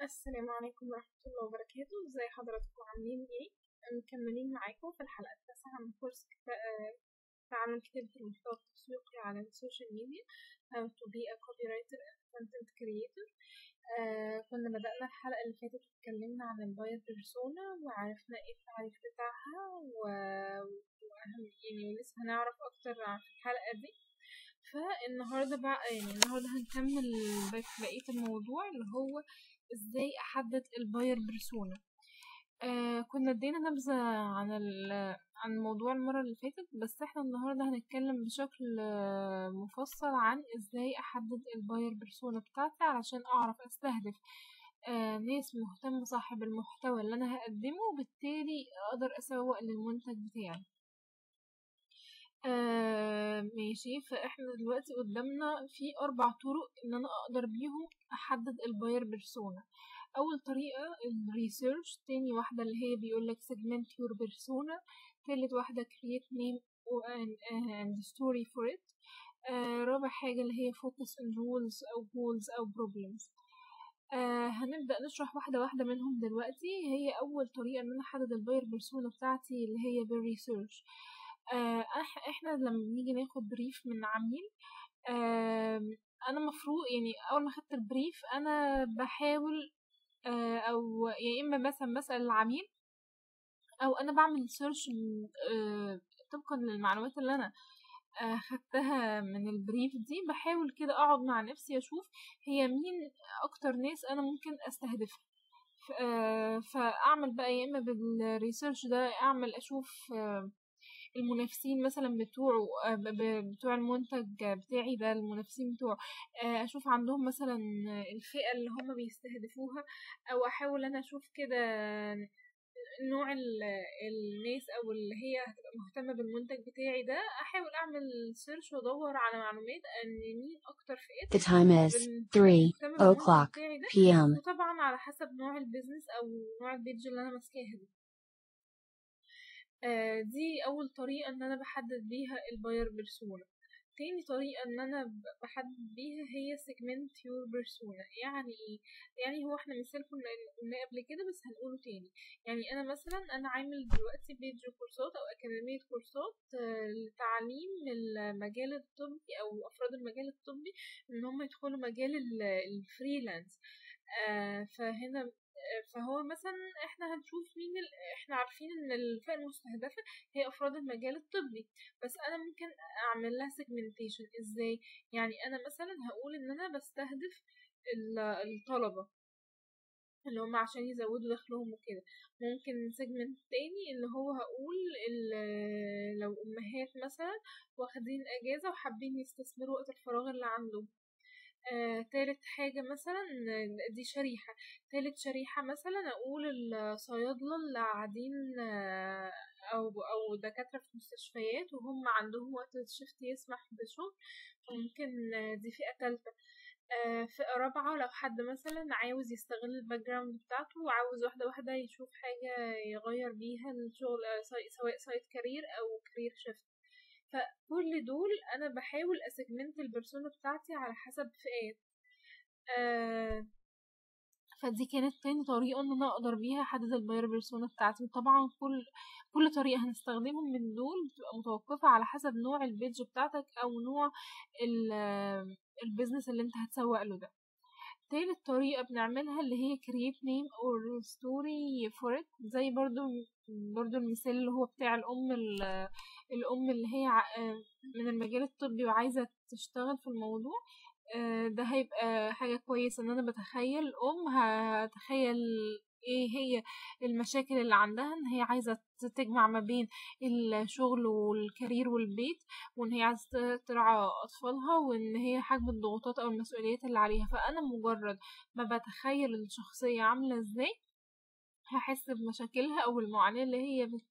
السلام عليكم ورحمة الله وبركاته ازي حضراتكم عاملين ايه مكملين معاكم في الحلقة التاسعة من كورس كتا- تعلم كتابة المحتوى التسويقي على السوشيال ميديا how to be a copywriter and content creator آه كنا بدأنا الحلقة اللي فاتت اتكلمنا عن الباير بيرسونا وعرفنا ايه التعريف بتاعها و... وأهم يعني ولسه هنعرف أكتر في الحلقة دي فالنهاردة بقى يعني النهاردة هنكمل بقية الموضوع اللي هو ازاي احدد الباير بيرسونا آه كنا ادينا نبذة عن ال- عن الموضوع المرة اللي فاتت بس احنا النهاردة هنتكلم بشكل آه، مفصل عن ازاي احدد الباير بيرسونا بتاعتي علشان اعرف استهدف آه ناس مهتمة صح بالمحتوى اللي انا هقدمه وبالتالي اقدر اسوق للمنتج بتاعي آه ماشي فاحنا دلوقتي قدامنا في اربع طرق ان انا اقدر بيهم احدد الباير بيرسونا اول طريقه الريسيرش تاني واحده اللي هي بيقولك segment your persona تالت واحده create name and, and story for it آه رابع حاجه اللي هي focus on rules او goals او problems آه هنبدأ نشرح واحدة واحدة منهم دلوقتي هي أول طريقة إن أنا أحدد الباير بيرسونا بتاعتي اللي هي بالريسيرش آه إح- إحنا لما بنيجي ناخد بريف من عميل آم، أنا مفروض يعني أول ما خدت البريف أنا بحاول آه أو يا إما مثلا بسأل العميل أو أنا بعمل سيرش طبقا للمعلومات اللي أنا آه، خدتها من البريف دي بحاول كده اقعد مع نفسي اشوف هي مين اكتر ناس انا ممكن استهدفها ف- آه، فاعمل بقى يا اما بالريسيرش ده اعمل اشوف آه، المنافسين مثلا بتوعه آه، ب- ب- بتوع المنتج بتاعي ده المنافسين بتوعه آه، اشوف عندهم مثلا الفئة اللي هم بيستهدفوها او احاول انا اشوف كده نوع ال- الناس او اللي هي هتبقى مهتمة بالمنتج بتاعي ده احاول اعمل سيرش وادور على معلومات ان مين اكتر فئات The time is بال- 3 مهتمة بالمنتج o'clock بتاعي ده p.m. وطبعا على حسب نوع البيزنس او نوع البيج اللي انا ماسكاها دي آه، دي اول طريقة ان انا بحدد بيها الباير بيرسونا تاني طريقة ان انا ب- بحدد بيها هي segment your persona يعني ايه يعني هو احنا مثال كنا قلناه قبل كده بس هنقوله تاني يعني انا مثلا انا عامل دلوقتي بيج كورسات او اكاديمية كورسات آه، لتعليم المجال الطبي او افراد المجال الطبي ان هم يدخلوا مجال ال- الفريلانس آه، فهنا آه، فهو مثلا احنا هنشوف مين ال... احنا عارفين ان الفئة المستهدفة هي افراد المجال الطبي بس انا ممكن اعمل لها segmentation ازاي يعني انا مثلا هقول ان انا بستهدف ال- الطلبة اللي هم عشان يزودوا دخلهم وكده ممكن سيجمنت تاني اللي هو هقول ال- لو امهات مثلا واخدين اجازة وحابين يستثمروا وقت الفراغ اللي عندهم آه، تالت حاجة مثلا آه، دي شريحة تالت شريحة مثلا أقول الصيادلة اللي قاعدين آه، أو أو دكاترة في مستشفيات وهم عندهم وقت الشفت يسمح بشغل ممكن آه، دي فئة تالتة آه، فئة رابعة لو حد مثلا عاوز يستغل الباك جراوند بتاعته وعاوز واحدة واحدة يشوف حاجة يغير بيها الشغل آه، سواء سواء سايد كارير أو كارير شيفت فكل دول انا بحاول اسجمنت البرسونا بتاعتي على حسب فئات آه فدي كانت تاني طريقة ان انا اقدر بيها احدد الباير بيرسونا بتاعتي طبعا كل كل طريقة هنستخدمهم من دول بتبقى متوقفة على حسب نوع البيج بتاعتك او نوع ال- البيزنس اللي انت هتسوق له ده تالت طريقة بنعملها اللي هي create name or story for it زي برضو برضو المثال اللي هو بتاع الأم ال- الأم اللي هي ع- من المجال الطبي وعايزة تشتغل في الموضوع آه، ده هيبقى حاجة كويسة ان انا بتخيل ام هتخيل ايه هي المشاكل اللي عندها ان هي عايزة تجمع ما بين الشغل والكارير والبيت وان هي عايزة ت- ترعى اطفالها وان هي حجم الضغوطات او المسؤوليات اللي عليها فانا مجرد ما بتخيل الشخصية عاملة ازاي هحس بمشاكلها او المعاناة اللي هي بت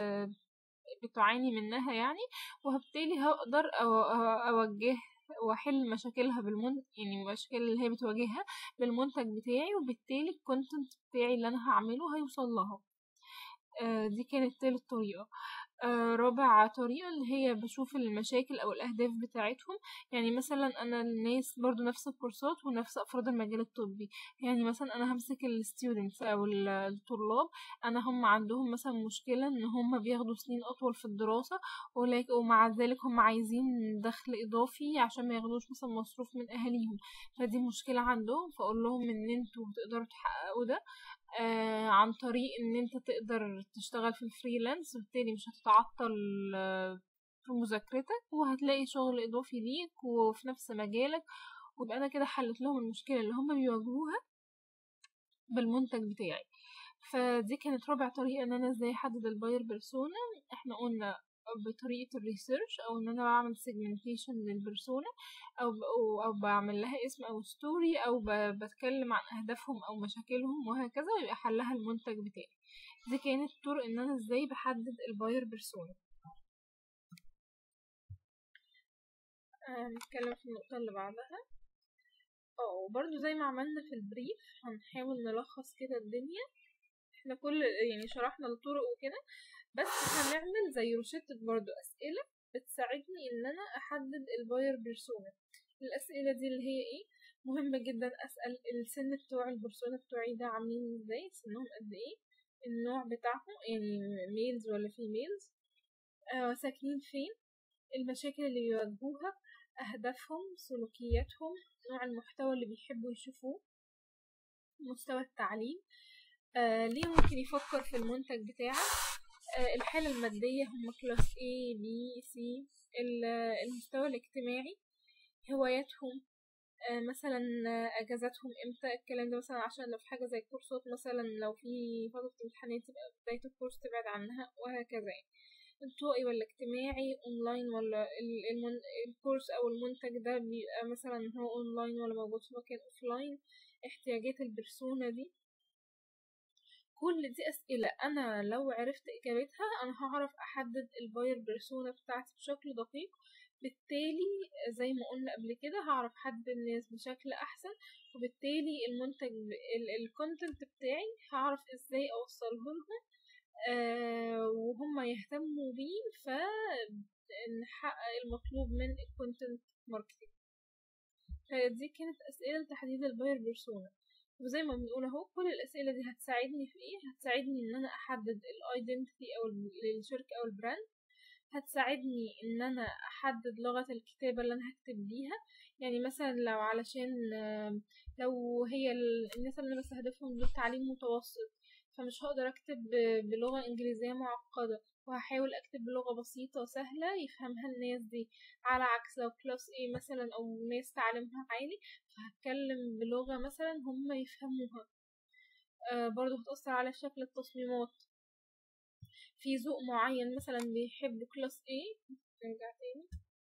بتعاني منها يعني وبالتالي هقدر أو- أو- اوجه واحل مشاكلها بالمن يعني المشاكل اللي هي بتواجهها بالمنتج بتاعي وبالتالي الكونتنت بتاعي اللي انا هعمله هيوصل لها آه، دي كانت تالت طريقة آه، رابع طريقة اللي هي بشوف المشاكل أو الأهداف بتاعتهم يعني مثلا أنا الناس برضو نفس الكورسات ونفس أفراد المجال الطبي يعني مثلا أنا همسك الستودنتس أو الطلاب أنا هم عندهم مثلا مشكلة إن هم بياخدوا سنين أطول في الدراسة ومع ذلك هم عايزين دخل إضافي عشان ما ياخدوش مثلا مصروف من أهاليهم فدي مشكلة عندهم فأقول لهم إن انتوا تقدروا تحققوا ده آه عن طريق ان انت تقدر تشتغل في الفريلانس وبالتالي مش هتتعطل آه في مذاكرتك وهتلاقي شغل اضافي ليك وفي نفس مجالك ويبقى انا كده حلت لهم المشكله اللي هم بيواجهوها بالمنتج بتاعي فدي كانت رابع طريقه ان انا ازاي احدد الباير بيرسونا احنا قلنا بطريقة الريسيرش أو إن أنا بعمل سيجمنتيشن للبرسونا أو أو بعمل لها اسم أو ستوري أو بتكلم عن أهدافهم أو مشاكلهم وهكذا ويبقى حلها المنتج بتاعي دي كانت طرق إن أنا إزاي بحدد الباير بيرسونا نتكلم في النقطة اللي بعدها اه برضو زي ما عملنا في البريف هنحاول نلخص كده الدنيا احنا كل يعني شرحنا الطرق وكده بس هنعمل زي روشتة برضو أسئلة بتساعدني إن أنا أحدد الباير بيرسونا الأسئلة دي اللي هي إيه مهمة جدا أسأل السن بتوع البرسونا بتوعي ده عاملين ازاي سنهم قد ايه النوع بتاعهم يعني ميلز ولا فيميلز آه ساكنين فين المشاكل اللي بيواجهوها أهدافهم سلوكياتهم نوع المحتوى اللي بيحبوا يشوفوه مستوى التعليم آه ليه ممكن يفكر في المنتج بتاعك آه، الحالة المادية هم كلاس A B C المستوى الاجتماعي هواياتهم آه، مثلا اجازاتهم امتى الكلام ده مثلا عشان لو في حاجه زي الكورسات مثلا لو في فتره امتحانات تبقى بدايه الكورس تبعد عنها وهكذا يعني انطوائي ولا اجتماعي اونلاين ولا المن... الكورس او المنتج ده بيبقى مثلا هو اونلاين ولا موجود في مكان اوفلاين احتياجات البرسونة دي كل دي أسئلة أنا لو عرفت إجابتها أنا هعرف أحدد الباير بيرسونا بتاعتي بشكل دقيق بالتالي زي ما قلنا قبل كده هعرف أحدد الناس بشكل أحسن وبالتالي المنتج الكونتنت بتاعي هعرف ازاي أوصله لهم آه وهم يهتموا بيه فنحقق المطلوب من الكونتنت ماركتينج فدي كانت أسئلة تحديد الباير بيرسونا وزي ما بنقول اهو كل الاسئله دي هتساعدني في ايه هتساعدني ان انا احدد الايدنتيتي او للشركه او البراند هتساعدني ان انا احدد لغه الكتابه اللي انا هكتب بيها يعني مثلا لو علشان لو هي الناس اللي انا بستهدفهم دول تعليم متوسط فمش هقدر اكتب بلغه انجليزيه معقده وهحاول اكتب بلغة بسيطة سهلة يفهمها الناس دي على عكس لو كلاس ايه مثلا او ناس تعليمها عالي فهتكلم بلغة مثلا هم يفهموها آه برضو هتأثر على شكل التصميمات في ذوق معين مثلا بيحب كلاس ايه نرجع تاني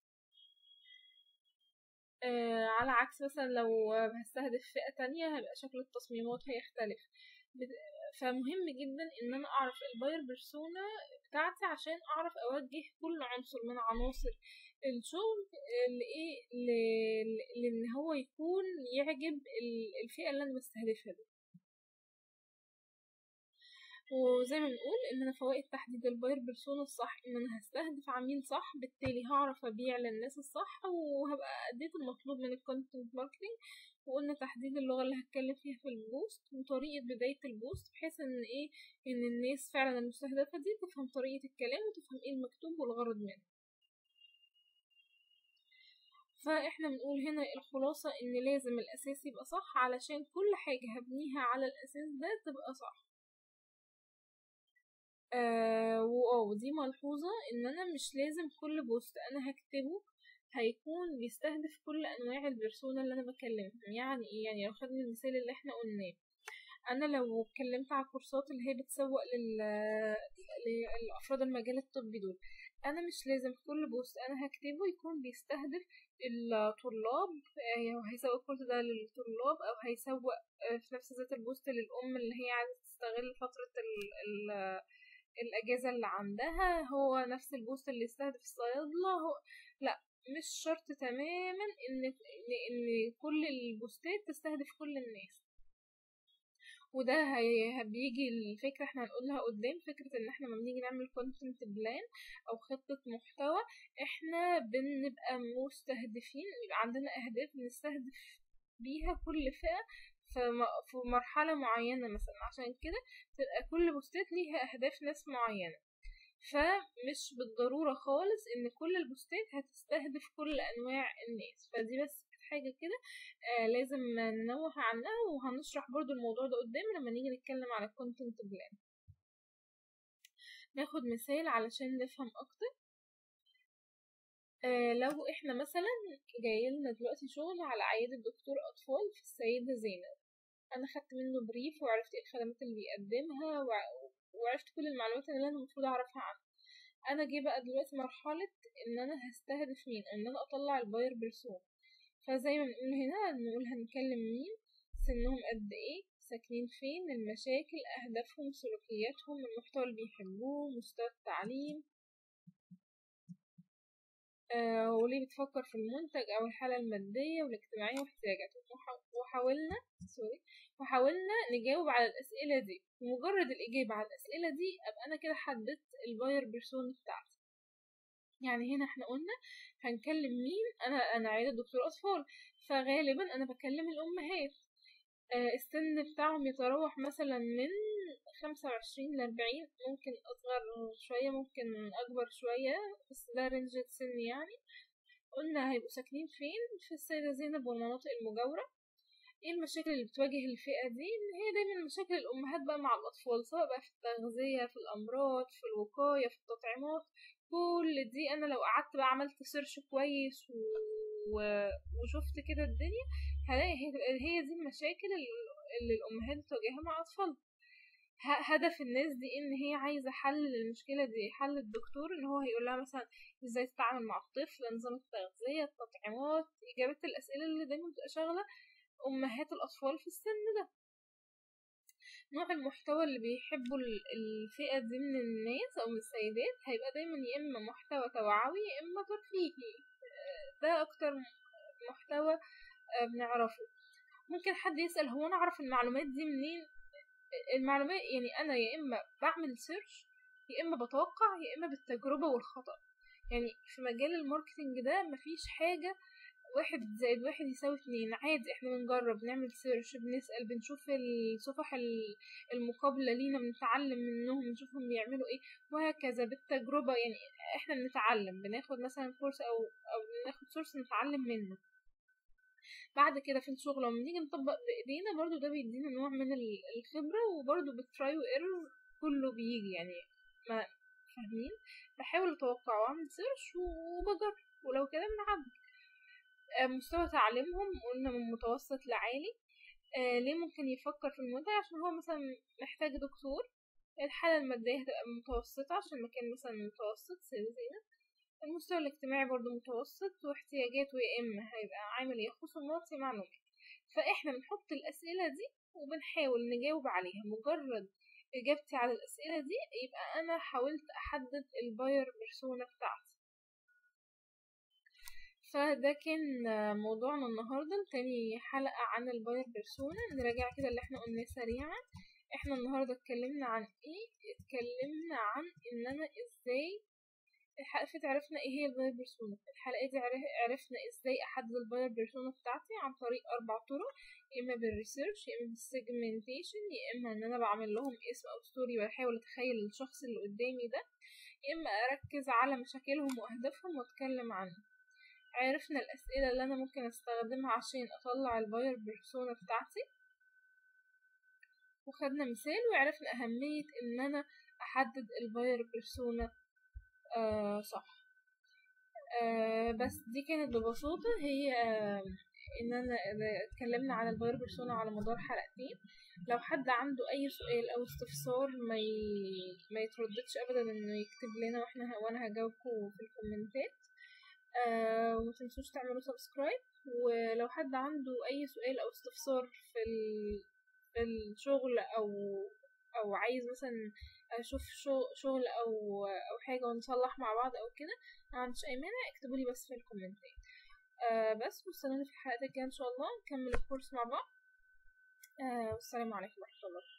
آه على عكس مثلا لو هستهدف فئة تانية هيبقى شكل التصميمات هيختلف فمهم جدا ان انا اعرف الباير بيرسونا بتاعتي عشان اعرف اوجه كل عنصر من عناصر الشغل لايه لان هو يكون يعجب الفئه اللي انا بستهدفها دي وزي ما بنقول ان انا فوائد تحديد الباير بيرسونا الصح ان انا هستهدف عميل صح بالتالي هعرف ابيع للناس الصح وهبقى اديت المطلوب من الكونتنت ماركتنج وقلنا تحديد اللغة اللي هتكلم فيها في البوست وطريقة بداية البوست بحيث ان ايه ان الناس فعلا المستهدفة دي تفهم طريقة الكلام وتفهم ايه المكتوب والغرض منه فاحنا بنقول هنا الخلاصة ان لازم الاساس يبقى صح علشان كل حاجة هبنيها على الاساس ده تبقى صح آه ودي ملحوظة ان انا مش لازم كل بوست انا هكتبه هيكون بيستهدف كل انواع البرسونا اللي انا بكلمها يعني ايه يعني لو خدنا المثال اللي احنا قلناه انا لو اتكلمت على الكورسات اللي هي بتسوق لل... لافراد المجال الطبي دول انا مش لازم كل بوست انا هكتبه يكون بيستهدف الطلاب يعني هيسوق الكورس ده للطلاب او هيسوق في نفس ذات البوست للام اللي هي عايزه تستغل فتره ال... ال... الاجازه اللي عندها هو نفس البوست اللي يستهدف الصيادله هو لا مش شرط تماما ان ان كل البوستات تستهدف كل الناس وده هي بيجي الفكرة احنا هنقولها قدام فكرة ان احنا لما بنيجي نعمل كونتنت بلان او خطة محتوى احنا بنبقى مستهدفين يبقى عندنا اهداف بنستهدف بيها كل فئة في مرحلة معينة مثلا عشان كده تبقى كل بوستات ليها أهداف ناس معينة فمش بالضرورة خالص إن كل البوستات هتستهدف كل أنواع الناس فدي بس حاجة كده آه لازم ننوه عنها وهنشرح برضو الموضوع ده قدام لما نيجي نتكلم على الكونتنت بلان ناخد مثال علشان نفهم أكتر آه لو احنا مثلا جايلنا دلوقتي شغل على عيادة دكتور أطفال في السيدة زينب أنا خدت منه بريف وعرفت ايه الخدمات اللي بيقدمها وعرفت كل المعلومات اللي أنا المفروض أعرفها عنه أنا جه بقى دلوقتي مرحلة إن أنا هستهدف مين إن أنا أطلع الباير بيرسون فزي ما بنقول هنا نقول هنكلم مين سنهم قد ايه ساكنين فين المشاكل أهدافهم سلوكياتهم المحتوى اللي بيحبوه مستوى التعليم آه وليه بتفكر في المنتج أو الحالة المادية والاجتماعية واحتياجاتهم وحاولنا سوري وحاولنا نجاوب على الأسئلة دي ومجرد الإجابة على الأسئلة دي أبقى أنا كده حددت الباير بيرسون بتاعتي يعني هنا احنا قلنا هنكلم مين انا انا عيادة دكتور اطفال فغالبا انا بكلم الامهات آه السن بتاعهم يتراوح مثلا من خمسة وعشرين لأربعين ممكن أصغر شوية ممكن أكبر شوية بس ده رينج السن يعني قلنا هيبقوا ساكنين فين في السيدة زينب والمناطق المجاورة ايه المشاكل اللي بتواجه الفئة دي ان هي دايما مشاكل الأمهات بقى مع الأطفال سواء بقى في التغذية في الأمراض في الوقاية في التطعيمات كل دي انا لو قعدت بقى عملت سيرش كويس و... وشفت كده الدنيا هلاقي هي دي المشاكل اللي الامهات بتواجهها مع اطفالها هدف الناس دي ان هي عايزه حل للمشكله دي حل الدكتور ان هو هيقول لها مثلا ازاي تتعامل مع الطفل نظام التغذيه التطعيمات اجابه الاسئله اللي دايما بتبقى شاغله امهات الاطفال في السن ده نوع المحتوى اللي بيحبوا الفئة دي من الناس أو من السيدات هيبقى دايما يا إما محتوى توعوي يا إما ترفيهي ده أكتر محتوى آه، بنعرفه ممكن حد يسأل هو أنا أعرف المعلومات دي منين المعلومات يعني أنا يا إما بعمل سيرش يا إما بتوقع يا إما بالتجربة والخطأ يعني في مجال الماركتينج ده مفيش حاجة واحد زائد واحد يساوي اتنين عادي احنا بنجرب نعمل سيرش بنسأل بنشوف الصفح المقابلة لينا بنتعلم منهم بنشوفهم بيعملوا ايه وهكذا بالتجربة يعني احنا بنتعلم بناخد مثلا كورس او او بناخد سورس نتعلم منه بعد كده في الشغل لما بنيجي نطبق بايدينا برضو ده بيدينا نوع من الخبرة وبرضو بالتراي وايرور كله بيجي يعني ما فاهمين بحاول اتوقع واعمل سيرش وبجرب ولو كده بنعدي آه، مستوى تعليمهم قلنا من متوسط لعالي آه ليه ممكن يفكر في المنتج عشان هو مثلا محتاج دكتور الحالة المادية هتبقى متوسطة عشان مكان مثلا متوسط زينا المستوى الاجتماعي برضو متوسط واحتياجاته يا إما هيبقى عامل يا خصومات يا معلومات فإحنا بنحط الأسئلة دي وبنحاول نجاوب عليها مجرد إجابتي على الأسئلة دي يبقى أنا حاولت أحدد الباير بيرسونا بتاعتي فده كان موضوعنا النهاردة تاني حلقة عن الباير بيرسونا نراجع كده اللي احنا قلناه سريعا احنا النهاردة اتكلمنا عن ايه اتكلمنا عن ان انا ازاي الحلقة عرفنا ايه هي الباير بيرسونا الحلقة دي عرفنا ازاي احدد الباير بيرسونا بتاعتي عن طريق اربع طرق يا اما بالريسيرش يا اما بالسيجمنتيشن يا اما ان انا بعمل لهم اسم او ستوري واحاول اتخيل الشخص اللي قدامي ده يا اما اركز على مشاكلهم واهدافهم واتكلم عنهم عرفنا الأسئلة اللي أنا ممكن أستخدمها عشان أطلع الباير بيرسونا بتاعتي وخدنا مثال وعرفنا أهمية إن أنا أحدد الباير بيرسونا آه صح آه بس دي كانت ببساطة هي آه ان انا اتكلمنا على الباير بيرسونا على مدار حلقتين لو حد عنده اي سؤال او استفسار ما ي... ما يترددش ابدا انه يكتب لنا واحنا وانا هجاوبكم في الكومنتات آه ومتنسوش تعملوا سبسكرايب ولو حد عنده اي سؤال او استفسار في في الشغل او او عايز مثلا اشوف شغل او او حاجه ونصلح مع بعض او كده ما عنديش اي مانع اكتبوا لي بس في الكومنتات آه بس واستنوني في الحلقات الجايه ان شاء الله نكمل الكورس مع بعض آه والسلام عليكم ورحمة الله